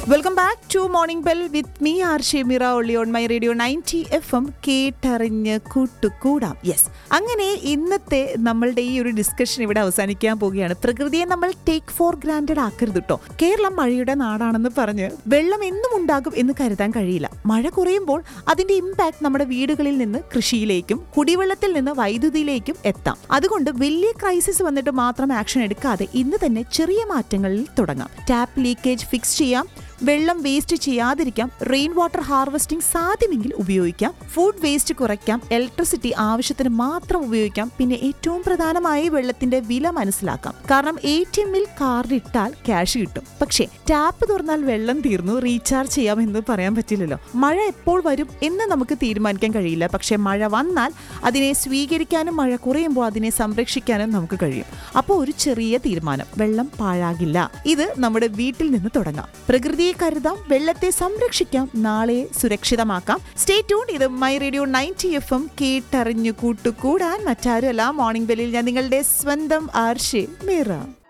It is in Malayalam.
welcome back to morning bell with me R Shemira only on my radio ninety F M കേട്ടറിഞ്ഞ് കൂട്ടുകൂടാം യെസ് അങ്ങനെ ഇന്നത്തെ നമ്മളുടെ ഈ ഒരു ഡിസ്കഷൻ ഇവിടെ അവസാനിക്കാൻ പോവുകയാണ് പ്രകൃതിയെ നമ്മൾ ടേക്ക് ഫോർ ഗ്രാൻഡഡ് ആക്കരുത് കേട്ടോ കേരളം മഴയുടെ നാടാണെന്ന് പറഞ്ഞ് വെള്ളം എന്നും ഉണ്ടാകും എന്ന് കരുതാൻ കഴിയില്ല മഴ കുറയുമ്പോൾ അതിന്റെ ഇമ്പാക്ട് നമ്മുടെ വീടുകളിൽ നിന്ന് കൃഷിയിലേക്കും കുടിവെള്ളത്തിൽ നിന്ന് വൈദ്യുതിയിലേക്കും എത്താം അതുകൊണ്ട് വലിയ ക്രൈസിസ് വന്നിട്ട് മാത്രം ആക്ഷൻ എടുക്കാതെ ഇന്ന് തന്നെ ചെറിയ മാറ്റങ്ങളിൽ തുടങ്ങാം ടാപ്പ് ലീക്കേജ് ഫിക്സ് ചെയ്യാം വെള്ളം വേസ്റ്റ് ചെയ്യാതിരിക്കാം റെയിൻ വാട്ടർ ഹാർവെസ്റ്റിംഗ് സാധ്യമെങ്കിൽ ഉപയോഗിക്കാം ഫുഡ് വേസ്റ്റ് കുറയ്ക്കാം ഇലക്ട്രിസിറ്റി ആവശ്യത്തിന് മാത്രം ഉപയോഗിക്കാം പിന്നെ ഏറ്റവും പ്രധാനമായി വെള്ളത്തിന്റെ വില മനസ്സിലാക്കാം കാരണം എ ടി എമ്മിൽ കാർഡ് ഇട്ടാൽ ക്യാഷ് കിട്ടും പക്ഷേ ടാപ്പ് തുറന്നാൽ വെള്ളം തീർന്നു റീചാർജ് ചെയ്യാം എന്ന് പറയാൻ പറ്റില്ലല്ലോ മഴ എപ്പോൾ വരും എന്ന് നമുക്ക് തീരുമാനിക്കാൻ കഴിയില്ല പക്ഷേ മഴ വന്നാൽ അതിനെ സ്വീകരിക്കാനും മഴ കുറയുമ്പോൾ അതിനെ സംരക്ഷിക്കാനും നമുക്ക് കഴിയും അപ്പോൾ ഒരു ചെറിയ തീരുമാനം വെള്ളം പാഴാകില്ല ഇത് നമ്മുടെ വീട്ടിൽ നിന്ന് തുടങ്ങാം പ്രകൃതിയെ കരുതാം വെള്ളത്തെ സംരക്ഷിക്കാം നാളെ സുരക്ഷിതമാക്കാം സ്റ്റേ ട്യൂൺ ഇത് my radio ninety F M കേട്ടറിഞ്ഞു കൂട്ടുകൂടാൻ മറ്റാരുമല്ല മോർണിംഗ് ബെല്ലിൽ ഞാൻ നിങ്ങളുടെ സ്വന്തം ആർഷെ മീറ